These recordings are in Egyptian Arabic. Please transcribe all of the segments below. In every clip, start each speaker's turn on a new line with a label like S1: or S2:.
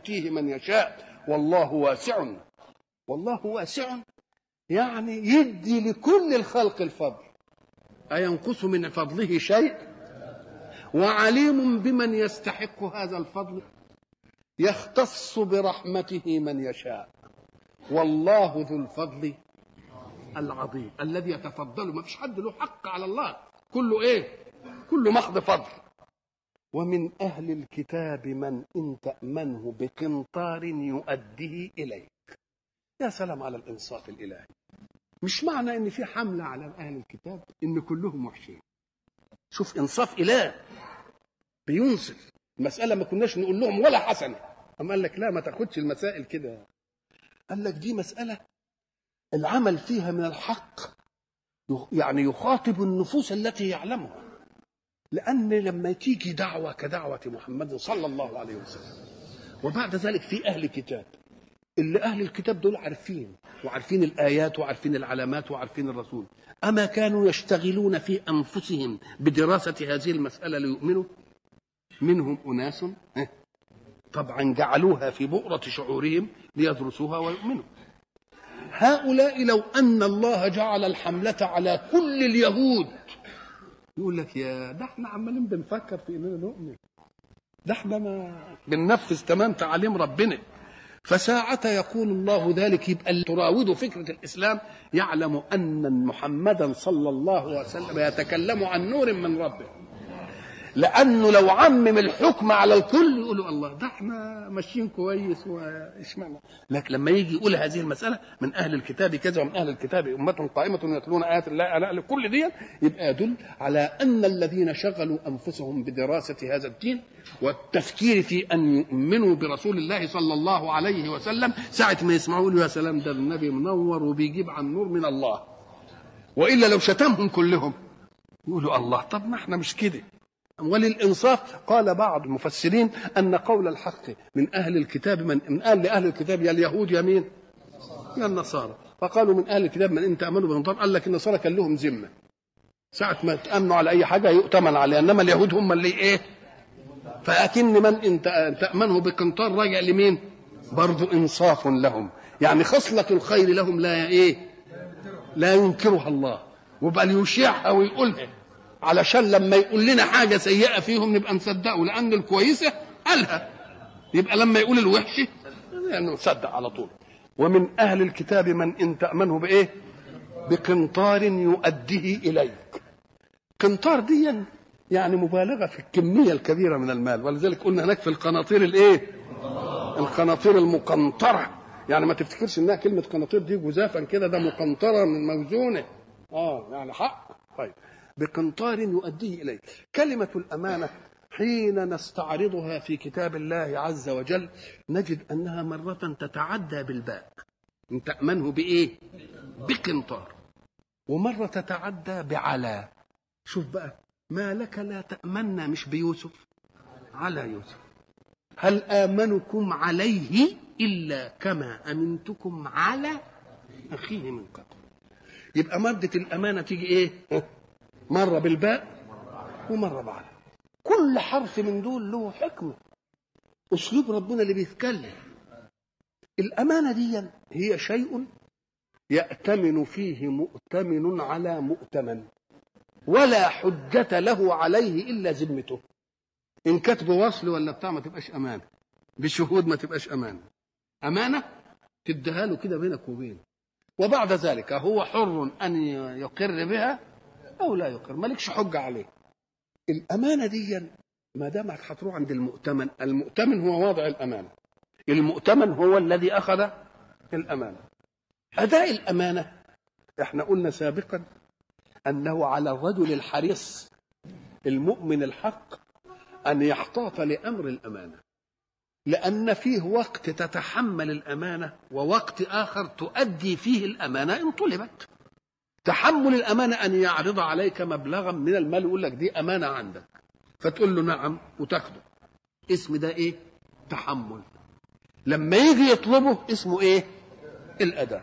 S1: يؤتيه من يشاء والله واسع والله واسع يعني يدي لكل الخلق الفضل أينقص من فضله شيء وعليم بمن يستحق هذا الفضل يختص برحمته من يشاء والله ذو الفضل العظيم الذي يتفضل ما فيش حد له حق على الله كله ايه كله محض فضل ومن أهل الكتاب من إن تأمنه بقنطار يؤديه إليك يا سلام على الإنصاف الإلهي مش معنى إن في حملة على أهل الكتاب إن كلهم وحشين شوف إنصاف إله بينصف المسألة ما كناش نقول لهم ولا حسنة أما قال لك لا ما تاخدش المسائل كده قال لك دي مسألة العمل فيها من الحق يعني يخاطب النفوس التي يعلمها لأن لما تيجي دعوة كدعوة محمد صلى الله عليه وسلم وبعد ذلك في أهل كتاب اللي أهل الكتاب دول عارفين وعارفين الآيات وعارفين العلامات وعارفين الرسول أما كانوا يشتغلون في أنفسهم بدراسة هذه المسألة ليؤمنوا منهم أناس طبعا جعلوها في بؤرة شعورهم ليدرسوها ويؤمنوا هؤلاء لو أن الله جعل الحملة على كل اليهود يقول لك يا ده احنا عمالين بنفكر في اننا نؤمن ده احنا ما بننفذ تمام تعاليم ربنا فساعة يقول الله ذلك يبقى اللي تراود فكرة الإسلام يعلم أن محمدا صلى الله عليه وسلم يتكلم عن نور من ربه لأنه لو عمم الحكم على الكل يقولوا الله ده احنا ماشيين كويس واشمعنى لكن لما يجي يقول هذه المسألة من أهل الكتاب كذا ومن أهل الكتاب أمة قائمة يتلون آيات الله على كل دي يبقى يدل على أن الذين شغلوا أنفسهم بدراسة هذا الدين والتفكير في أن يؤمنوا برسول الله صلى الله عليه وسلم ساعة ما يسمعوا له يا سلام ده النبي منور وبيجيب عن نور من الله وإلا لو شتمهم كلهم يقولوا الله طب ما احنا مش كده وللانصاف قال بعض المفسرين ان قول الحق من اهل الكتاب من من اهل لاهل الكتاب يا اليهود يا مين؟ يا النصارى فقالوا من اهل الكتاب من ان تامنوا بقنطار قال لك النصارى كان لهم ذمه ساعة ما تأمنوا على أي حاجة يؤتمن عليها إنما اليهود هم اللي إيه؟ فأكن من إن تأمنه بقنطار راجع لمين؟ برضو إنصاف لهم يعني خصلة الخير لهم لا إيه؟ لا ينكرها الله وبل يشيعها ويقولها علشان لما يقول لنا حاجه سيئه فيهم نبقى نصدقه لان الكويسه قالها يبقى لما يقول الوحشه يعني نصدق على طول ومن اهل الكتاب من ان تامنه بايه بقنطار يؤديه اليك قنطار دي يعني مبالغه في الكميه الكبيره من المال ولذلك قلنا هناك في القناطير الايه القناطير المقنطره يعني ما تفتكرش انها كلمه قناطير دي جزافا كده ده مقنطره من موزونه اه يعني حق طيب بقنطار يؤديه إليه كلمة الأمانة حين نستعرضها في كتاب الله عز وجل نجد أنها مرة تتعدى بالباء إن تأمنه بإيه بقنطار ومرة تتعدى بعلى شوف بقى ما لك لا تأمنا مش بيوسف على يوسف هل آمنكم عليه إلا كما أمنتكم على أخيه من قبل يبقى مادة الأمانة تيجي إيه مرة بالباء ومرة بعد كل حرف من دول له حكمة أسلوب ربنا اللي بيتكلم الأمانة دي هي شيء يأتمن فيه مؤتمن على مؤتمن ولا حجة له عليه إلا ذمته إن كتب وصل ولا بتاع ما تبقاش أمانة بشهود ما تبقاش أمانة أمانة تديها له كده بينك وبينه وبعد ذلك هو حر أن يقر بها او لا يقر مالكش حجه عليه الامانه دي ما دامك هتروح عند المؤتمن المؤتمن هو واضع الامانه المؤتمن هو الذي اخذ الامانه اداء الامانه احنا قلنا سابقا انه على الرجل الحريص المؤمن الحق ان يحتاط لامر الامانه لان فيه وقت تتحمل الامانه ووقت اخر تؤدي فيه الامانه ان طلبت تحمل الأمانة أن يعرض عليك مبلغا من المال ويقول لك دي أمانة عندك فتقول له نعم وتاخده اسم ده إيه؟ تحمل لما يجي يطلبه اسمه إيه؟ الأداء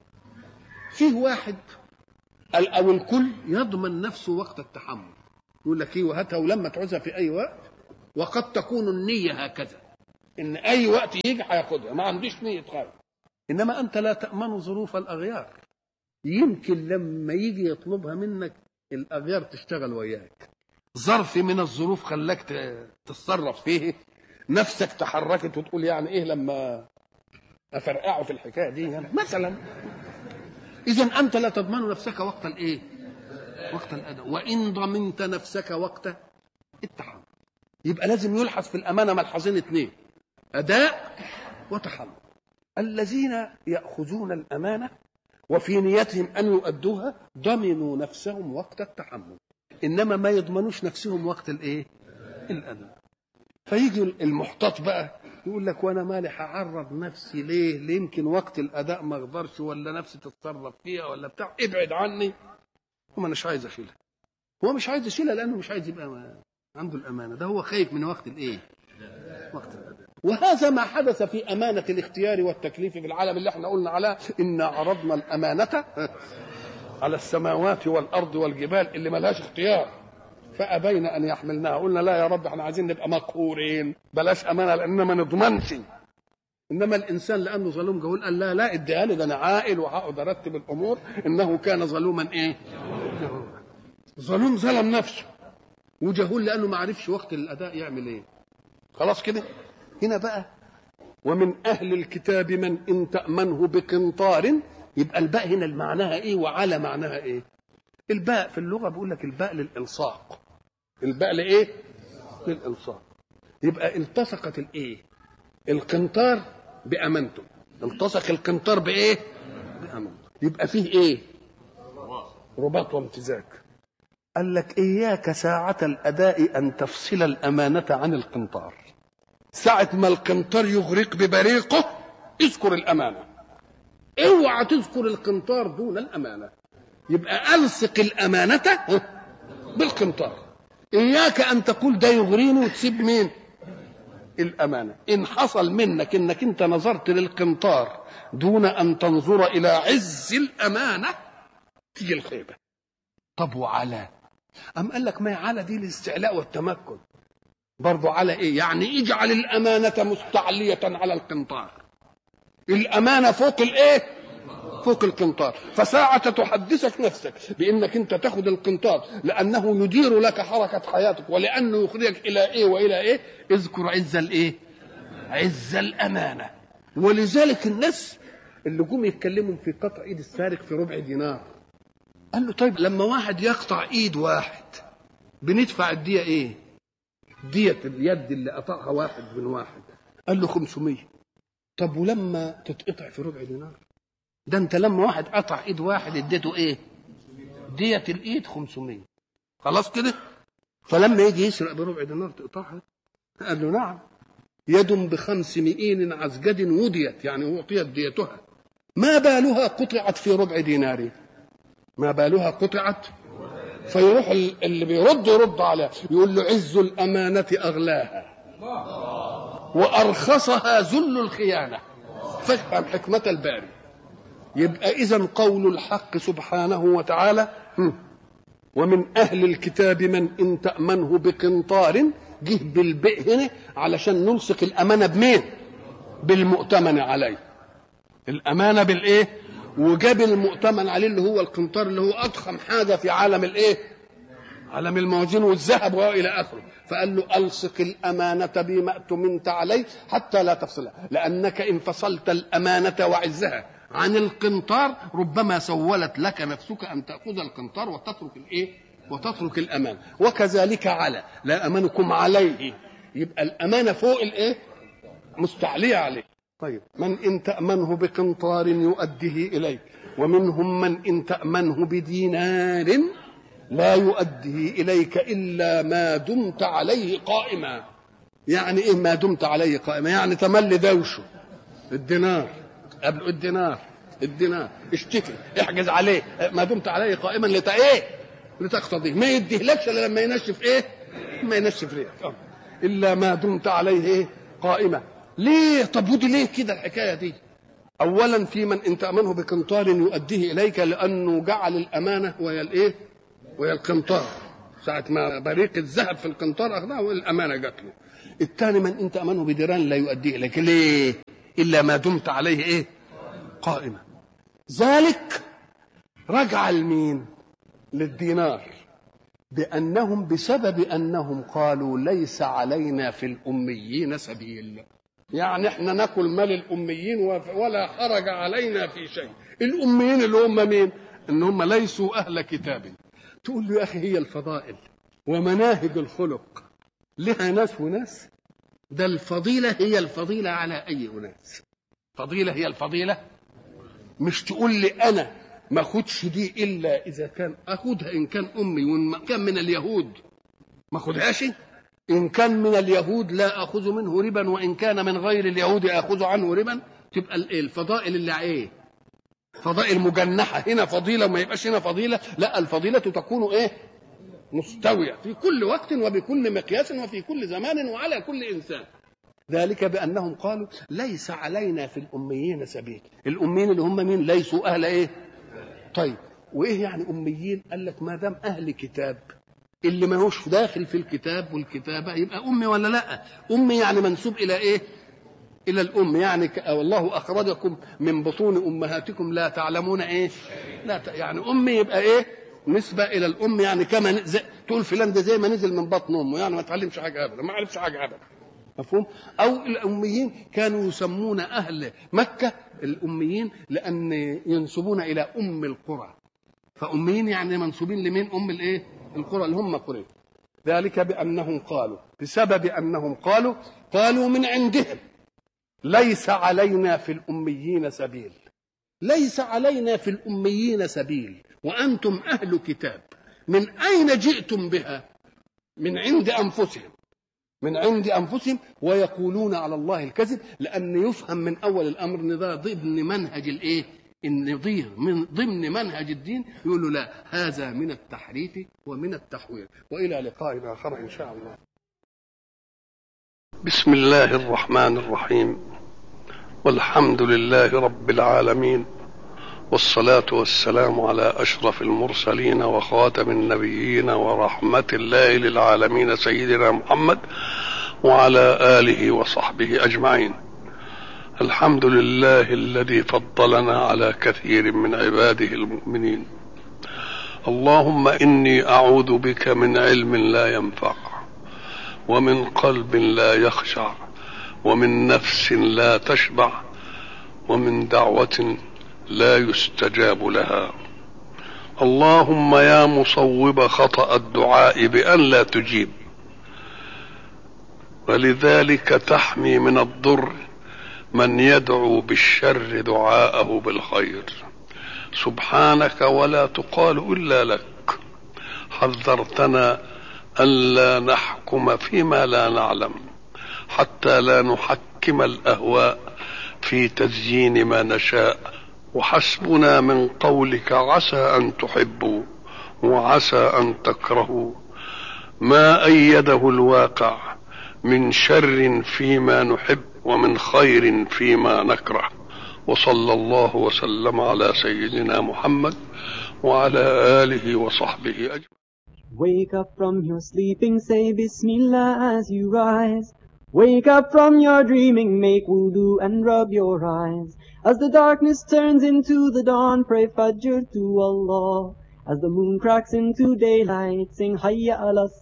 S1: فيه واحد أو الكل يضمن نفسه وقت التحمل يقول لك إيه وهاتها ولما تعوزها في أي وقت وقد تكون النية هكذا ان اي وقت يجي هياخدها ما عنديش نيه خالص انما انت لا تامن ظروف الاغيار يمكن لما يجي يطلبها منك الاغيار تشتغل وياك ظرف من الظروف خلاك ت- تتصرف فيه نفسك تحركت وتقول يعني ايه لما افرقعه في الحكايه دي يعني مثلا اذا انت لا تضمن نفسك وقت الايه وقت الاداء وان ضمنت نفسك وقت التحمل يبقى لازم يلحظ في الامانه ملحظين اثنين اداء وتحمل الذين ياخذون الامانه وفي نيتهم ان يؤدوها ضمنوا نفسهم وقت التحمل انما ما يضمنوش نفسهم وقت الايه الاداء فيجي المحتاط بقى يقول لك وانا مالي هعرض نفسي ليه ليه يمكن وقت الاداء ما اقدرش ولا نفسي تتصرف فيها ولا بتاع ابعد عني وما مش عايز اشيلها هو مش عايز يشيلها لانه مش عايز يبقى ما- عنده الامانه ده هو خايف من وقت الايه وقت الاداء وهذا ما حدث في امانه الاختيار والتكليف في العالم اللي احنا قلنا عليه انا عرضنا الامانه على السماوات والارض والجبال اللي ملهاش اختيار فابين ان يحملناها قلنا لا يا رب احنا عايزين نبقى مقهورين بلاش امانه لان ما نضمنش انما الانسان لانه ظلوم جهول قال لا لا اديها لي ده انا عاقل وهقعد ارتب الامور انه كان ظلوما ايه؟ ظلوم ظلم نفسه وجهول لانه ما عرفش وقت الاداء يعمل ايه خلاص كده هنا بقى ومن اهل الكتاب من ان تامنه بقنطار يبقى الباء هنا معناها ايه وعلى معناها ايه الباء في اللغه بيقول لك الباء للالصاق الباء لايه للالصاق يبقى التصقت الايه القنطار بامانته التصق القنطار بايه بامانته يبقى فيه ايه رباط وامتزاج قال لك اياك ساعة الاداء ان تفصل الامانة عن القنطار ساعة ما القنطار يغرق ببريقه اذكر الامانة اوعى تذكر القنطار دون الامانة يبقى الصق الامانة بالقنطار اياك ان تقول ده يغريني وتسيب مين الامانة ان حصل منك انك انت نظرت للقنطار دون ان تنظر الى عز الامانة تيجي الخيبة طب وعلى أم قال لك ما هي على دي الاستعلاء والتمكن برضو على ايه يعني اجعل الامانة مستعلية على القنطار الامانة فوق الايه فوق القنطار فساعة تحدثك نفسك بانك انت تاخد القنطار لانه يدير لك حركة حياتك ولانه يخرجك الى ايه والى ايه اذكر عز الايه عز الامانة ولذلك الناس اللي جم يتكلموا في قطع ايد السارق في ربع دينار قال له طيب لما واحد يقطع ايد واحد بندفع الدية ايه دية اليد اللي قطعها واحد من واحد قال له 500 طب ولما تتقطع في ربع دينار ده انت لما واحد قطع ايد واحد اديته ايه دية الايد 500 خلاص كده فلما يجي يسرق بربع دينار تقطعها قال له نعم يد بخمس مئين عزجد وديت يعني أعطيت ديتها ما بالها قطعت في ربع دينار ما بالها قطعت فيروح ال- اللي بيرد يرد عليه يقول له عز الأمانة أغلاها وأرخصها ذل الخيانة فافهم حكمة الباري يبقى إذا قول الحق سبحانه وتعالى هم، ومن أهل الكتاب من إن تأمنه بقنطار جه بالبئ هنا علشان نلصق الأمانة بمين؟ بالمؤتمن عليه الأمانة بالإيه؟ وجاب المؤتمن عليه اللي هو القنطار اللي هو أضخم حاجة في عالم الإيه؟ عالم الموازين والذهب والى اخره فقال له الصق الامانه بما اؤتمنت عليه حتى لا تفصلها لانك ان فصلت الامانه وعزها عن القنطار ربما سولت لك نفسك ان تاخذ القنطار وتترك الايه وتترك الامان وكذلك على لا امنكم عليه يبقى الامانه فوق الايه مستعليه عليه طيب من ان تامنه بقنطار يؤديه اليك ومنهم من ان تامنه بدينار لا يؤديه اليك الا ما دمت عليه قائما يعني ايه ما دمت عليه قائما يعني تملي دوشه الدينار قبل الدينار الدينار اشتكي احجز عليه ما دمت عليه قائما لت ايه لتقتضيه ما يديهلكش الا لما ينشف ايه ما ينشف ليه آه. الا ما دمت عليه ايه قائما ليه طب ودي ليه كده الحكايه دي اولا في من ان تامنه بقنطار يؤديه اليك لانه جعل الامانه وهي الايه وهي القنطار ساعة ما بريق الذهب في القنطار أخذها والأمانة جات له الثاني من انت امنه بديران لا يؤدي اليك ليه الا ما دمت عليه ايه قائما ذلك رجع لمين للدينار بانهم بسبب انهم قالوا ليس علينا في الاميين سبيل يعني احنا ناكل مال الاميين ولا حرج علينا في شيء الاميين اللي هم مين ان هم ليسوا اهل كتاب تقول له يا اخي هي الفضائل ومناهج الخلق لها ناس وناس ده الفضيله هي الفضيله على اي اناس فضيله هي الفضيله مش تقول لي انا ما اخدش دي الا اذا كان اخدها ان كان امي وان كان من اليهود ما اخدهاش ان كان من اليهود لا اخذ منه ربا وان كان من غير اليهود اخذ عنه ربا تبقى الفضائل اللي ايه فضائل مجنحه هنا فضيله وما يبقاش هنا فضيله لا الفضيله تكون ايه مستويه في كل وقت وبكل مقياس وفي كل زمان وعلى كل انسان ذلك بانهم قالوا ليس علينا في الاميين سبيل الاميين اللي هم مين ليسوا اهل ايه طيب وايه يعني اميين قال لك ما دام اهل كتاب اللي ما هوش داخل في الكتاب والكتابه يبقى امي ولا لا امي يعني منسوب الى ايه الى الام يعني والله اخرجكم من بطون امهاتكم لا تعلمون ايه لا ت... يعني امي يبقى ايه نسبة إلى الأم يعني كما زي... تقول فلان ده زي ما نزل من بطن أمه يعني ما تعلمش حاجة أبدا ما عرفش حاجة أبدا مفهوم؟ أو الأميين كانوا يسمون أهل مكة الأميين لأن ينسبون إلى أم القرى فأميين يعني منسوبين لمين؟ أم الإيه؟ القرى اللي هم قريش ذلك بأنهم قالوا بسبب أنهم قالوا قالوا من عندهم ليس علينا في الأميين سبيل ليس علينا في الأميين سبيل وأنتم أهل كتاب من أين جئتم بها من عند أنفسهم من عند أنفسهم ويقولون على الله الكذب لأن يفهم من أول الأمر أن ده ضمن منهج الإيه النظير من ضمن منهج الدين يقول له لا هذا من التحريف ومن التحوير والى لقاء اخر ان شاء الله بسم الله الرحمن الرحيم والحمد لله رب العالمين والصلاة والسلام على أشرف المرسلين وخاتم النبيين ورحمة الله للعالمين سيدنا محمد وعلى آله وصحبه أجمعين الحمد لله الذي فضلنا على كثير من عباده المؤمنين اللهم اني اعوذ بك من علم لا ينفع ومن قلب لا يخشع ومن نفس لا تشبع ومن دعوه لا يستجاب لها اللهم يا مصوب خطا الدعاء بان لا تجيب ولذلك تحمي من الضر من يدعو بالشر دعاءه بالخير سبحانك ولا تقال الا لك حذرتنا الا نحكم فيما لا نعلم حتى لا نحكم الاهواء في تزيين ما نشاء وحسبنا من قولك عسى ان تحبوا وعسى ان تكرهوا ما ايده الواقع من شر فيما نحب ومن خير فيما نكره وصلى الله وسلم على سيدنا محمد وعلى آله وصحبه أجمعين
S2: Wake up from your sleeping, say Bismillah as you rise. Wake up from your dreaming, make wudu and rub your eyes. As the darkness turns into the dawn, pray Fajr to Allah. As the moon cracks into daylight, sing Hayya ala